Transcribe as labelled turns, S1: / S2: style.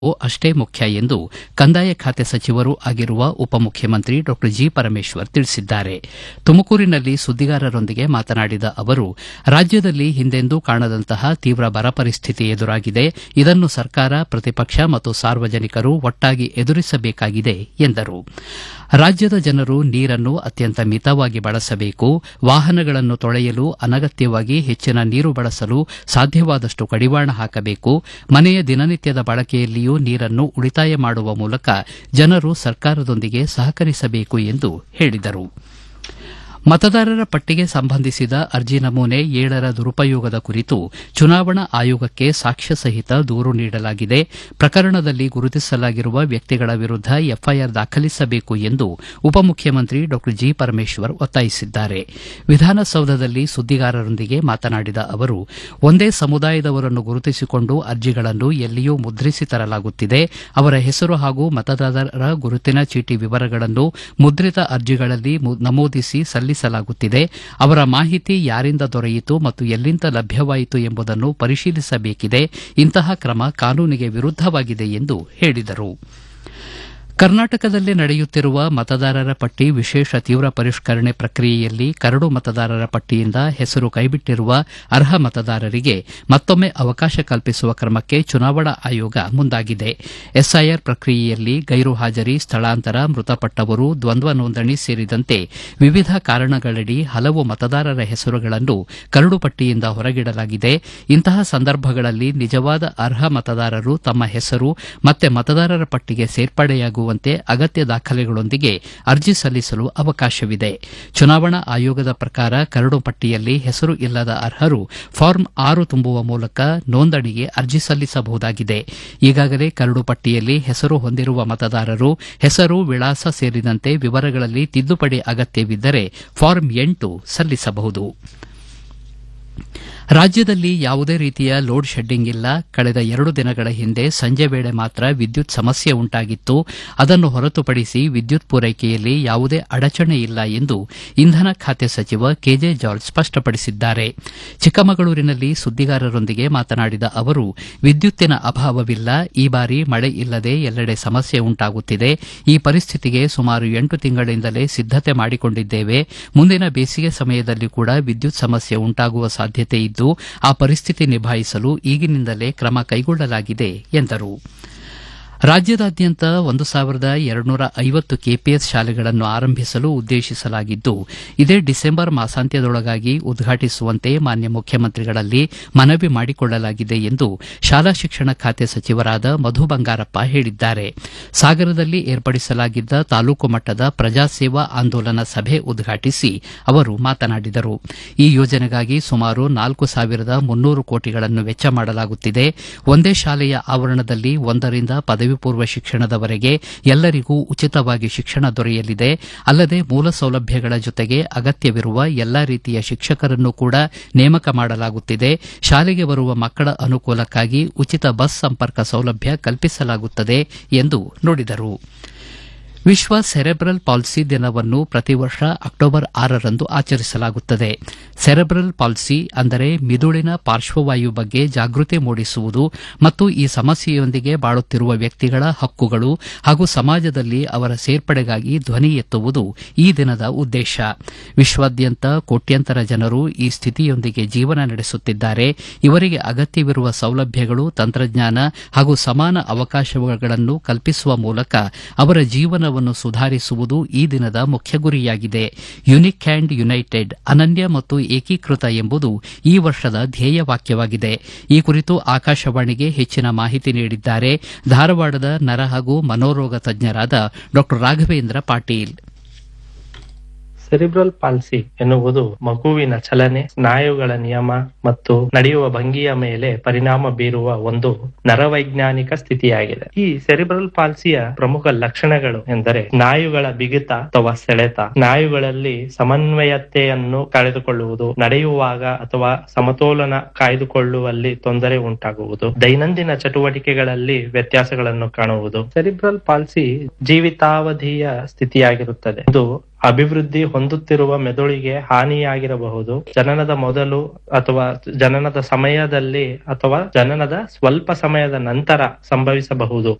S1: ಅಷ್ಟೇ ಮುಖ್ಯ ಎಂದು ಕಂದಾಯ ಖಾತೆ ಸಚಿವರೂ ಆಗಿರುವ ಉಪಮುಖ್ಯಮಂತ್ರಿ ಡಾ ಜಿ ಪರಮೇಶ್ವರ್ ತಿಳಿಸಿದ್ದಾರೆ ತುಮಕೂರಿನಲ್ಲಿ ಸುದ್ದಿಗಾರರೊಂದಿಗೆ ಮಾತನಾಡಿದ ಅವರು ರಾಜ್ಯದಲ್ಲಿ ಹಿಂದೆಂದೂ ಕಾಣದಂತಹ ತೀವ್ರ ಬರ ಪರಿಸ್ಥಿತಿ ಎದುರಾಗಿದೆ ಇದನ್ನು ಸರ್ಕಾರ ಪ್ರತಿಪಕ್ಷ ಮತ್ತು ಸಾರ್ವಜನಿಕರು ಒಟ್ಟಾಗಿ ಎದುರಿಸಬೇಕಾಗಿದೆ ಎಂದರು ರಾಜ್ಯದ ಜನರು ನೀರನ್ನು ಅತ್ಯಂತ ಮಿತವಾಗಿ ಬಳಸಬೇಕು ವಾಹನಗಳನ್ನು ತೊಳೆಯಲು ಅನಗತ್ಯವಾಗಿ ಹೆಚ್ಚಿನ ನೀರು ಬಳಸಲು ಸಾಧ್ಯವಾದಷ್ಟು ಕಡಿವಾಣ ಹಾಕಬೇಕು ಮನೆಯ ದಿನನಿತ್ಯದ ಬಳಕೆಯಲ್ಲಿಯೂ ನೀರನ್ನು ಉಳಿತಾಯ ಮಾಡುವ ಮೂಲಕ ಜನರು ಸರ್ಕಾರದೊಂದಿಗೆ ಸಹಕರಿಸಬೇಕು ಎಂದು ಹೇಳಿದರು ಮತದಾರರ ಪಟ್ಟಿಗೆ ಸಂಬಂಧಿಸಿದ ಅರ್ಜಿ ನಮೂನೆ ಏಳರ ದುರುಪಯೋಗದ ಕುರಿತು ಚುನಾವಣಾ ಆಯೋಗಕ್ಕೆ ಸಾಕ್ಷ್ಯ ಸಹಿತ ದೂರು ನೀಡಲಾಗಿದೆ ಪ್ರಕರಣದಲ್ಲಿ ಗುರುತಿಸಲಾಗಿರುವ ವ್ಯಕ್ತಿಗಳ ವಿರುದ್ದ ಎಫ್ಐಆರ್ ದಾಖಲಿಸಬೇಕು ಎಂದು ಉಪಮುಖ್ಯಮಂತ್ರಿ ಡಾ ಜಿ ಪರಮೇಶ್ವರ್ ಒತ್ತಾಯಿಸಿದ್ದಾರೆ ವಿಧಾನಸೌಧದಲ್ಲಿ ಸುದ್ದಿಗಾರರೊಂದಿಗೆ ಮಾತನಾಡಿದ ಅವರು ಒಂದೇ ಸಮುದಾಯದವರನ್ನು ಗುರುತಿಸಿಕೊಂಡು ಅರ್ಜಿಗಳನ್ನು ಎಲ್ಲಿಯೂ ಮುದ್ರಿಸಿ ತರಲಾಗುತ್ತಿದೆ ಅವರ ಹೆಸರು ಹಾಗೂ ಮತದಾರರ ಗುರುತಿನ ಚೀಟಿ ವಿವರಗಳನ್ನು ಮುದ್ರಿತ ಅರ್ಜಿಗಳಲ್ಲಿ ನಮೂದಿಸಿ ಸಲ್ಲಿಸಲಾಗುತ್ತಿದೆ ಅವರ ಮಾಹಿತಿ ಯಾರಿಂದ ದೊರೆಯಿತು ಮತ್ತು ಎಲ್ಲಿಂದ ಲಭ್ಯವಾಯಿತು ಎಂಬುದನ್ನು ಪರಿಶೀಲಿಸಬೇಕಿದೆ ಇಂತಹ ಕ್ರಮ ಕಾನೂನಿಗೆ ವಿರುದ್ದವಾಗಿದೆ ಎಂದು ಹೇಳಿದರು ಕರ್ನಾಟಕದಲ್ಲಿ ನಡೆಯುತ್ತಿರುವ ಮತದಾರರ ಪಟ್ಟಿ ವಿಶೇಷ ತೀವ್ರ ಪರಿಷ್ಕರಣೆ ಪ್ರಕ್ರಿಯೆಯಲ್ಲಿ ಕರಡು ಮತದಾರರ ಪಟ್ಟಿಯಿಂದ ಹೆಸರು ಕೈಬಿಟ್ಟಿರುವ ಅರ್ಹ ಮತದಾರರಿಗೆ ಮತ್ತೊಮ್ಮೆ ಅವಕಾಶ ಕಲ್ಪಿಸುವ ಕ್ರಮಕ್ಕೆ ಚುನಾವಣಾ ಆಯೋಗ ಮುಂದಾಗಿದೆ ಎಸ್ಐಆರ್ ಪ್ರಕ್ರಿಯೆಯಲ್ಲಿ ಗೈರು ಹಾಜರಿ ಸ್ಥಳಾಂತರ ಮೃತಪಟ್ಟವರು ದ್ವಂದ್ವ ನೋಂದಣಿ ಸೇರಿದಂತೆ ವಿವಿಧ ಕಾರಣಗಳಡಿ ಹಲವು ಮತದಾರರ ಹೆಸರುಗಳನ್ನು ಕರಡು ಪಟ್ಟಿಯಿಂದ ಹೊರಗಿಡಲಾಗಿದೆ ಇಂತಹ ಸಂದರ್ಭಗಳಲ್ಲಿ ನಿಜವಾದ ಅರ್ಹ ಮತದಾರರು ತಮ್ಮ ಹೆಸರು ಮತ್ತೆ ಮತದಾರರ ಪಟ್ಟಿಗೆ ಸೇರ್ಪಡೆಯಾಗುವ ಅಗತ್ಯ ದಾಖಲೆಗಳೊಂದಿಗೆ ಅರ್ಜಿ ಸಲ್ಲಿಸಲು ಅವಕಾಶವಿದೆ ಚುನಾವಣಾ ಆಯೋಗದ ಪ್ರಕಾರ ಕರಡು ಪಟ್ಟಿಯಲ್ಲಿ ಹೆಸರು ಇಲ್ಲದ ಅರ್ಹರು ಫಾರ್ಮ್ ಆರು ತುಂಬುವ ಮೂಲಕ ನೋಂದಣಿಗೆ ಅರ್ಜಿ ಸಲ್ಲಿಸಬಹುದಾಗಿದೆ ಈಗಾಗಲೇ ಕರಡು ಪಟ್ಟಿಯಲ್ಲಿ ಹೆಸರು ಹೊಂದಿರುವ ಮತದಾರರು ಹೆಸರು ವಿಳಾಸ ಸೇರಿದಂತೆ ವಿವರಗಳಲ್ಲಿ ತಿದ್ದುಪಡಿ ಅಗತ್ಯವಿದ್ದರೆ ಫಾರ್ಮ್ ಎಂಟು ಸಲ್ಲಿಸಬಹುದು ರಾಜ್ಯದಲ್ಲಿ ಯಾವುದೇ ರೀತಿಯ ಲೋಡ್ ಶೆಡ್ಡಿಂಗ್ ಇಲ್ಲ ಕಳೆದ ಎರಡು ದಿನಗಳ ಹಿಂದೆ ಸಂಜೆ ವೇಳೆ ಮಾತ್ರ ವಿದ್ಯುತ್ ಸಮಸ್ಯೆ ಉಂಟಾಗಿತ್ತು ಅದನ್ನು ಹೊರತುಪಡಿಸಿ ವಿದ್ಯುತ್ ಪೂರೈಕೆಯಲ್ಲಿ ಯಾವುದೇ ಅಡಚಣೆ ಇಲ್ಲ ಎಂದು ಇಂಧನ ಖಾತೆ ಸಚಿವ ಕೆಜೆ ಜಾರ್ಜ್ ಸ್ಪಷ್ಟಪಡಿಸಿದ್ದಾರೆ ಚಿಕ್ಕಮಗಳೂರಿನಲ್ಲಿ ಸುದ್ದಿಗಾರರೊಂದಿಗೆ ಮಾತನಾಡಿದ ಅವರು ವಿದ್ಯುತ್ತಿನ ಅಭಾವವಿಲ್ಲ ಈ ಬಾರಿ ಮಳೆ ಇಲ್ಲದೆ ಎಲ್ಲೆಡೆ ಸಮಸ್ಯೆ ಉಂಟಾಗುತ್ತಿದೆ ಈ ಪರಿಸ್ಥಿತಿಗೆ ಸುಮಾರು ಎಂಟು ತಿಂಗಳಿಂದಲೇ ಸಿದ್ದತೆ ಮಾಡಿಕೊಂಡಿದ್ದೇವೆ ಮುಂದಿನ ಬೇಸಿಗೆ ಸಮಯದಲ್ಲಿ ಕೂಡ ವಿದ್ಯುತ್ ಸಮಸ್ಯೆ ಉಂಟಾಗುವ ಸಾಧ್ಯತೆ ಇದ್ದು ಆ ಪರಿಸ್ಥಿತಿ ನಿಭಾಯಿಸಲು ಈಗಿನಿಂದಲೇ ಕ್ರಮ ಕೈಗೊಳ್ಳಲಾಗಿದೆ ಎಂದರು ರಾಜ್ಯದಾದ್ಯಂತ ಒಂದು ಸಾವಿರದ ಎರಡುನೂರ ಐವತ್ತು ಕೆಪಿಎಸ್ ಶಾಲೆಗಳನ್ನು ಆರಂಭಿಸಲು ಉದ್ದೇಶಿಸಲಾಗಿದ್ದು ಇದೇ ಡಿಸೆಂಬರ್ ಮಾಸಾಂತ್ಯದೊಳಗಾಗಿ ಉದ್ಘಾಟಿಸುವಂತೆ ಮಾನ್ಯ ಮುಖ್ಯಮಂತ್ರಿಗಳಲ್ಲಿ ಮನವಿ ಮಾಡಿಕೊಳ್ಳಲಾಗಿದೆ ಎಂದು ಶಾಲಾ ಶಿಕ್ಷಣ ಖಾತೆ ಸಚಿವರಾದ ಮಧು ಬಂಗಾರಪ್ಪ ಹೇಳಿದ್ದಾರೆ ಸಾಗರದಲ್ಲಿ ಏರ್ಪಡಿಸಲಾಗಿದ್ದ ತಾಲೂಕು ಮಟ್ಟದ ಪ್ರಜಾಸೇವಾ ಆಂದೋಲನ ಸಭೆ ಉದ್ಘಾಟಿಸಿ ಅವರು ಮಾತನಾಡಿದರು ಈ ಯೋಜನೆಗಾಗಿ ಸುಮಾರು ನಾಲ್ಕು ಸಾವಿರದ ಮುನ್ನೂರು ಕೋಟಿಗಳನ್ನು ವೆಚ್ಚ ಮಾಡಲಾಗುತ್ತಿದೆ ಒಂದೇ ಶಾಲೆಯ ಆವರಣದಲ್ಲಿ ಒಂದರಿಂದ ಪದವಿ ಪೂರ್ವ ಶಿಕ್ಷಣದವರೆಗೆ ಎಲ್ಲರಿಗೂ ಉಚಿತವಾಗಿ ಶಿಕ್ಷಣ ದೊರೆಯಲಿದೆ ಅಲ್ಲದೆ ಮೂಲ ಸೌಲಭ್ಯಗಳ ಜೊತೆಗೆ ಅಗತ್ಯವಿರುವ ಎಲ್ಲಾ ರೀತಿಯ ಶಿಕ್ಷಕರನ್ನು ಕೂಡ ನೇಮಕ ಮಾಡಲಾಗುತ್ತಿದೆ ಶಾಲೆಗೆ ಬರುವ ಮಕ್ಕಳ ಅನುಕೂಲಕ್ಕಾಗಿ ಉಚಿತ ಬಸ್ ಸಂಪರ್ಕ ಸೌಲಭ್ಯ ಕಲ್ಪಿಸಲಾಗುತ್ತದೆ ಎಂದು ನುಡಿದರು ವಿಶ್ವ ಸೆರೆಬ್ರಲ್ ಪಾಲ್ಸಿ ದಿನವನ್ನು ಪ್ರತಿ ವರ್ಷ ಅಕ್ಟೋಬರ್ ಆರರಂದು ಆಚರಿಸಲಾಗುತ್ತದೆ ಸೆರೆಬ್ರಲ್ ಪಾಲ್ಸಿ ಅಂದರೆ ಮಿದುಳಿನ ಪಾರ್ಶ್ವವಾಯು ಬಗ್ಗೆ ಜಾಗೃತಿ ಮೂಡಿಸುವುದು ಮತ್ತು ಈ ಸಮಸ್ಯೆಯೊಂದಿಗೆ ಬಾಳುತ್ತಿರುವ ವ್ಯಕ್ತಿಗಳ ಹಕ್ಕುಗಳು ಹಾಗೂ ಸಮಾಜದಲ್ಲಿ ಅವರ ಸೇರ್ಪಡೆಗಾಗಿ ಧ್ವನಿ ಎತ್ತುವುದು ಈ ದಿನದ ಉದ್ದೇಶ ವಿಶ್ವಾದ್ಯಂತ ಕೋಟ್ಯಂತರ ಜನರು ಈ ಸ್ಥಿತಿಯೊಂದಿಗೆ ಜೀವನ ನಡೆಸುತ್ತಿದ್ದಾರೆ ಇವರಿಗೆ ಅಗತ್ಯವಿರುವ ಸೌಲಭ್ಯಗಳು ತಂತ್ರಜ್ಞಾನ ಹಾಗೂ ಸಮಾನ ಅವಕಾಶಗಳನ್ನು ಕಲ್ಪಿಸುವ ಮೂಲಕ ಅವರ ಜೀವನ ಸುಧಾರಿಸುವುದು ಈ ದಿನದ ಮುಖ್ಯ ಗುರಿಯಾಗಿದೆ ಯುನಿಕ್ ಆ್ಯಂಡ್ ಯುನೈಟೆಡ್ ಅನನ್ಯ ಮತ್ತು ಏಕೀಕೃತ ಎಂಬುದು ಈ ವರ್ಷದ ಧ್ಯೇಯವಾಕ್ಯವಾಗಿದೆ ಈ ಕುರಿತು ಆಕಾಶವಾಣಿಗೆ ಹೆಚ್ಚಿನ ಮಾಹಿತಿ ನೀಡಿದ್ದಾರೆ ಧಾರವಾಡದ ನರ ಹಾಗೂ ಮನೋರೋಗ ತಜ್ಞರಾದ ಡಾ ರಾಘವೇಂದ್ರ ಪಾಟೀಲ್
S2: ಸೆರಿಬ್ರಲ್ ಪಾಲ್ಸಿ ಎನ್ನುವುದು ಮಗುವಿನ ಚಲನೆ ಸ್ನಾಯುಗಳ ನಿಯಮ ಮತ್ತು ನಡೆಯುವ ಭಂಗಿಯ ಮೇಲೆ ಪರಿಣಾಮ ಬೀರುವ ಒಂದು ನರವೈಜ್ಞಾನಿಕ ಸ್ಥಿತಿಯಾಗಿದೆ ಈ ಸೆರಿಬ್ರಲ್ ಪಾಲ್ಸಿಯ ಪ್ರಮುಖ ಲಕ್ಷಣಗಳು ಎಂದರೆ ಸ್ನಾಯುಗಳ ಬಿಗಿತ ಅಥವಾ ಸೆಳೆತ ಸ್ನಾಯುಗಳಲ್ಲಿ ಸಮನ್ವಯತೆಯನ್ನು ಕಳೆದುಕೊಳ್ಳುವುದು ನಡೆಯುವಾಗ ಅಥವಾ ಸಮತೋಲನ ಕಾಯ್ದುಕೊಳ್ಳುವಲ್ಲಿ ತೊಂದರೆ ಉಂಟಾಗುವುದು ದೈನಂದಿನ ಚಟುವಟಿಕೆಗಳಲ್ಲಿ ವ್ಯತ್ಯಾಸಗಳನ್ನು ಕಾಣುವುದು ಸೆರಿಬ್ರಲ್ ಪಾಲ್ಸಿ ಜೀವಿತಾವಧಿಯ ಸ್ಥಿತಿಯಾಗಿರುತ್ತದೆ ಇದು ಅಭಿವೃದ್ಧಿ ಹೊಂದುತ್ತಿರುವ ಮೆದುಳಿಗೆ ಹಾನಿಯಾಗಿರಬಹುದು ಜನನದ ಮೊದಲು ಅಥವಾ ಜನನದ ಸಮಯದಲ್ಲಿ ಅಥವಾ ಜನನದ ಸ್ವಲ್ಪ ಸಮಯದ ನಂತರ ಸಂಭವಿಸಬಹುದು